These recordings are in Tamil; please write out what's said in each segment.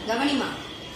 கவனிமா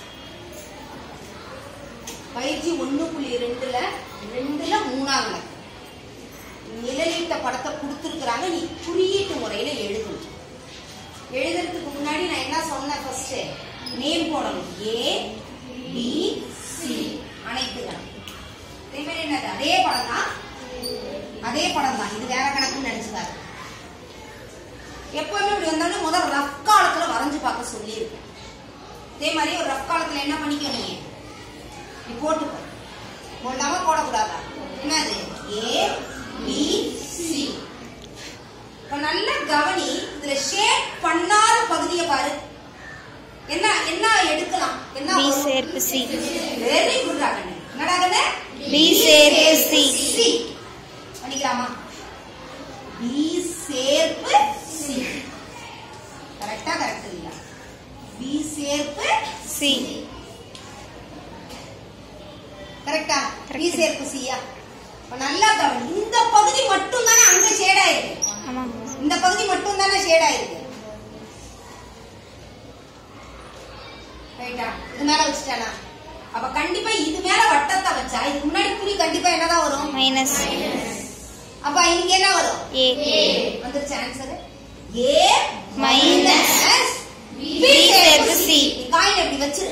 பயிற்சி ஒண்ணு புள்ளி ரெண்டுல ரெண்டுல மூணாவது நிழலிட்ட படத்தை கொடுத்துருக்குறாங்க நீ குறியீட்டு முறையில எழுதணும் எழுதுறதுக்கு முன்னாடி நான் என்ன சொன்னேன் ஃபர்ஸ்ட் நேம் போடணும் ஏ பி சி அனைத்து கணக்கு அதே மாதிரி என்னது அதே படம் தான் அதே படம் தான் இது வேற கணக்குன்னு நினைச்சுக்காரு எப்பவுமே இப்படி வந்தாலும் முதல் ரஃப் காலத்துல வரைஞ்சு பார்க்க சொல்லியிருக்கேன் அதே மாதிரி ஒரு ரஃப் காலத்துல என்ன பண்ணிக்க நீ நீ போட்டுக்கோ போடாம போடக்கூடாதா என்னது ஏ பி சி இப்ப நல்ல கவனி இதுல ஷேப் பண்ணாத பகுதியை பாரு என்ன என்ன எடுக்கலாம் என்ன B சேர்ப்பு C. வெரி குட் ராகண்ணே என்னடா கண்ணே B சேர்ப்பு C. சி படிக்கலாமா பி சேர்ப்பு சி கரெக்டா கரெக்ட் இல்ல பி சேர்ப்பு C. கரெக்டா Correct. பி சேர்ப்பு சியா இப்ப நல்லா கவனி இந்த பகுதி மட்டும் தானே அங்க ஷேட் ஆயிருக்கு ஆமாங்க இந்த பகுதி மட்டும் தானே ஷேட் ஆயிருக்கு ரைட்டா இது மேல வச்சுட்டானா அப்ப கண்டிப்பா இது மேல வட்டத்தை வச்சா இதுக்கு முன்னாடி குறி கண்டிப்பா என்னதான் வரும் மைனஸ் அப்ப இங்க என்ன வரும் ஏ வந்துருச்சு answer A Minus B B சேர்ப்பு C. காயின் எப்படி வச்சிரு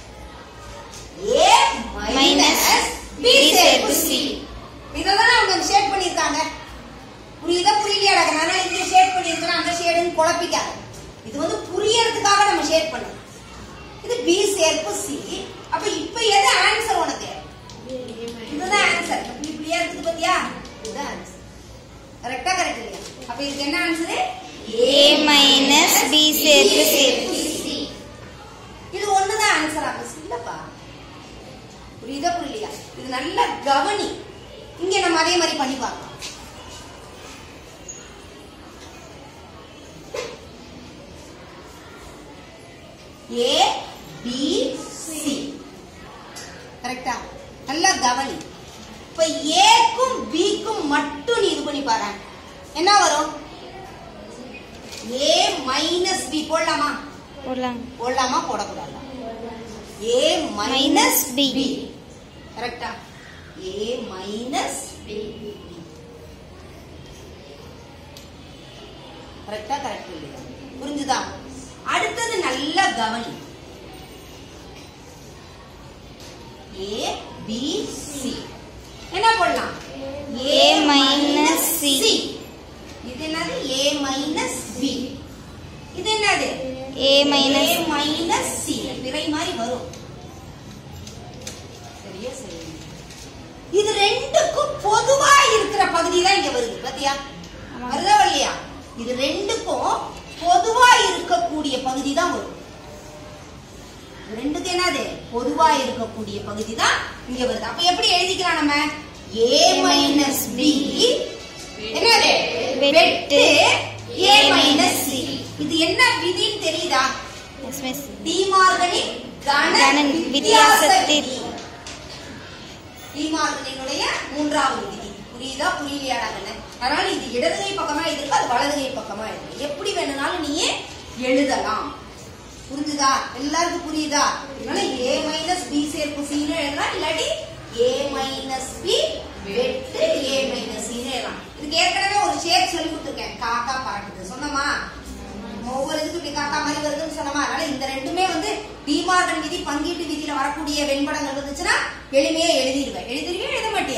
A Minus minus B B சேர்ப்பு சேர்ப்பு சி C. இதெல்லாம் அவங்க ஷேட் பண்ணிருக்காங்க புரியுதா புரியலையாடா நான் இங்க ஷேட் பண்ணிருக்கேன் அந்த ஷேடுன்னு குழப்பிக்காத இது வந்து புரியறதுக்காக நம்ம ஷேட் பண்ணோம் இது பி சேர்ப்பு சி அப்ப இப்ப எது ஆன்சர் உனக்கு இதுதான் ஆன்சர் இப்படியா இருக்குது பாத்தியா இதுதான் ஆன்சர் கரெக்டா கரெக்ட் இல்லையா அப்ப இதுக்கு என்ன ஆன்சர் A minus B சேர்ப்பு C. இது ஒண்ணுதான் ஆன்சர் ஆகும் இல்லப்பா புரியுதா புரியலையா இது நல்ல கவனி இங்க நம்ம அதே மாதிரி பண்ணி பார்க்கலாம் ஏ பி சி கரெக்டா நல்லா கவனி இப்ப ஏக்கும் பிக்கும் மட்டும் நீ இது பண்ணி பாரு என்ன வரும் ஏ மைனஸ் பி போடலாமா போடலாங்க போடலாமா போடக்கூடாதா A minus Minus B B. கரெக்டா ஏ மைனஸ் பி கரெக்டா கரெக்ட் இல்லையா புரிஞ்சுதா அடுத்தது நல்ல கவனி ஏ பி சி என்ன போடலாம் A minus C. இது என்னது ஏ மைனஸ் பி இது என்னது A minus A minus C பிறை மாதிரி வரும் சரியா சரி இது ரெண்டுக்கும் பொதுவா இருக்கிற பகுதி தான் இங்க வருது பாத்தியா ஆமா. வருதா இல்லையா இது ரெண்டுக்கும் பொதுவா இருக்கக்கூடிய பகுதி தான் வரும் இது ரெண்டுக்கு என்னது பொதுவா இருக்கக்கூடிய பகுதி தான் இங்க வருது அப்ப எப்படி எழுதிக்கலாம் நம்ம A மைனஸ் பி என்னது வெட்டு வெட்டு A A minus minus C இது என்ன விதின்னு தெரியுதா எஸ் மிஸ் டிமார்கனின் கன கன வித்தியாச வித்தியாசத்தில். விதி டிமார்கனினுடைய மூன்றாவது விதி புரியுதா புரியலையாடா கண்ணு அதனால இது இடது கை பக்கமா இருக்கு அது வலது கை பக்கமா இருக்கு எப்படி வேணும்னாலும் நீ எழுதலாம் புரிஞ்சுதா எல்லாருக்கும் புரியுதா அதனால ஏ மைனஸ் பி சேர்ப்பு சின்னு எழுதலாம் இல்லாட்டி ஏ மைனஸ் பி வெட்டு ஏ மைனஸ் சின்னு எழுதலாம் இதுக்கு ஏற்கனவே ஒரு ஷேப் சொல்லி கொடுத்துருக்கேன் காக்கா பாட்டுது சொன்னமா ஒவ்வொரு இதுக்கு இப்படி காக்கா மாதிரி வருதுன்னு சொன்னமா அதனால இந்த ரெண்டுமே வந்து டிமார்கன் விதி பங்கீட்டு விதியில வரக்கூடிய வெண்படங்கள் இருந்துச்சுன்னா எளிமையா எழுதிடுவேன் எழுதிருவேன் எழுத மாட்டேன்